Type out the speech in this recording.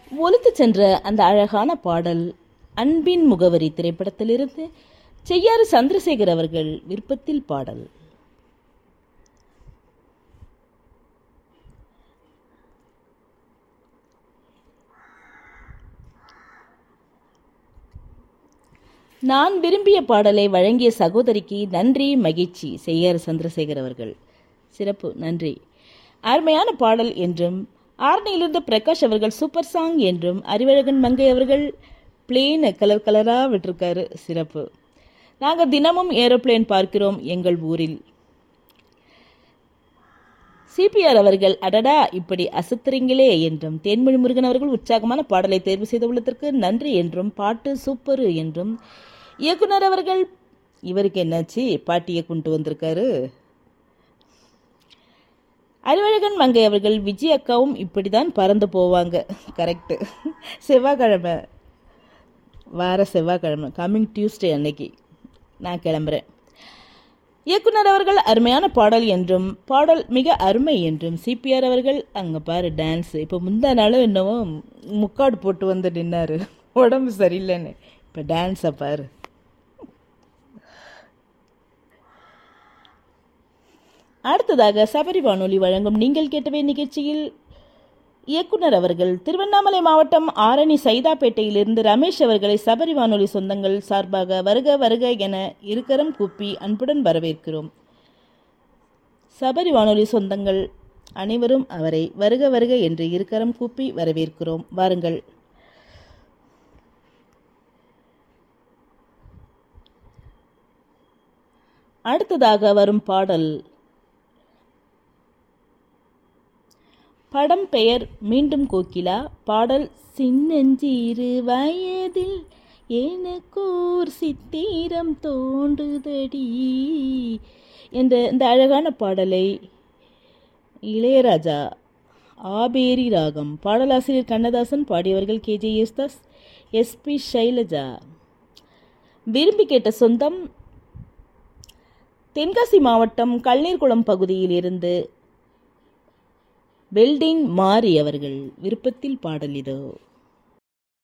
ஒலித்து சென்ற அந்த அழகான பாடல் அன்பின் முகவரி திரைப்படத்திலிருந்து செய்யாறு சந்திரசேகர் அவர்கள் விருப்பத்தில் பாடல் நான் விரும்பிய பாடலை வழங்கிய சகோதரிக்கு நன்றி மகிழ்ச்சி செய்யாறு சந்திரசேகர் அவர்கள் சிறப்பு நன்றி அருமையான பாடல் என்றும் ஆரணியிலிருந்து பிரகாஷ் அவர்கள் சூப்பர் சாங் என்றும் அறிவழகன் மங்கை அவர்கள் பிளேன் கலர் கலராக விட்டிருக்காரு சிறப்பு நாங்கள் தினமும் ஏரோப்ளேன் பார்க்கிறோம் எங்கள் ஊரில் சிபிஆர் அவர்கள் அடடா இப்படி அசத்துறீங்களே என்றும் தேன்மொழி முருகன் அவர்கள் உற்சாகமான பாடலை தேர்வு செய்துள்ளதற்கு நன்றி என்றும் பாட்டு சூப்பர் என்றும் இயக்குனர் அவர்கள் இவருக்கு என்னாச்சு பாட்டியை கொண்டு வந்திருக்காரு அறிவழகன் மங்கை அவர்கள் விஜய் அக்காவும் இப்படி தான் பறந்து போவாங்க கரெக்டு செவ்வாய்க்கிழமை வார செவ்வாய்க்கிழமை கம்மிங் டியூஸ்டே அன்னைக்கு நான் கிளம்புறேன் இயக்குனர் அவர்கள் அருமையான பாடல் என்றும் பாடல் மிக அருமை என்றும் சிபிஆர் அவர்கள் அங்கே பாரு டான்ஸ் இப்போ முந்தா நாளும் என்னவோ முக்காடு போட்டு வந்து நின்னாரு உடம்பு சரியில்லைன்னு இப்போ டான்ஸை பாரு அடுத்ததாக சபரி வானொலி வழங்கும் நீங்கள் கேட்டவே நிகழ்ச்சியில் இயக்குனர் அவர்கள் திருவண்ணாமலை மாவட்டம் ஆரணி சைதாப்பேட்டையிலிருந்து ரமேஷ் அவர்களை சபரி வானொலி சொந்தங்கள் சார்பாக வருக வருக என இருக்கரம் கூப்பி அன்புடன் வரவேற்கிறோம் சபரி வானொலி சொந்தங்கள் அனைவரும் அவரை வருக வருக என்று இருக்கரம் கூப்பி வரவேற்கிறோம் வாருங்கள் அடுத்ததாக வரும் பாடல் படம் பெயர் மீண்டும் கோகிலா பாடல் சின்னஞ்சிறு வயதில் எனக்கோர் சித்திரம் தோன்றுதடி என்ற இந்த அழகான பாடலை இளையராஜா ஆபேரி ராகம் பாடலாசிரியர் கண்ணதாசன் பாடியவர்கள் கேஜே யேசுதாஸ் எஸ்பி சைலஜா விரும்பி கேட்ட சொந்தம் தென்காசி மாவட்டம் கல்நீர்குளம் பகுதியில் இருந்து பில்டிங் மாறி அவர்கள் விருப்பத்தில் பாடல் இதோ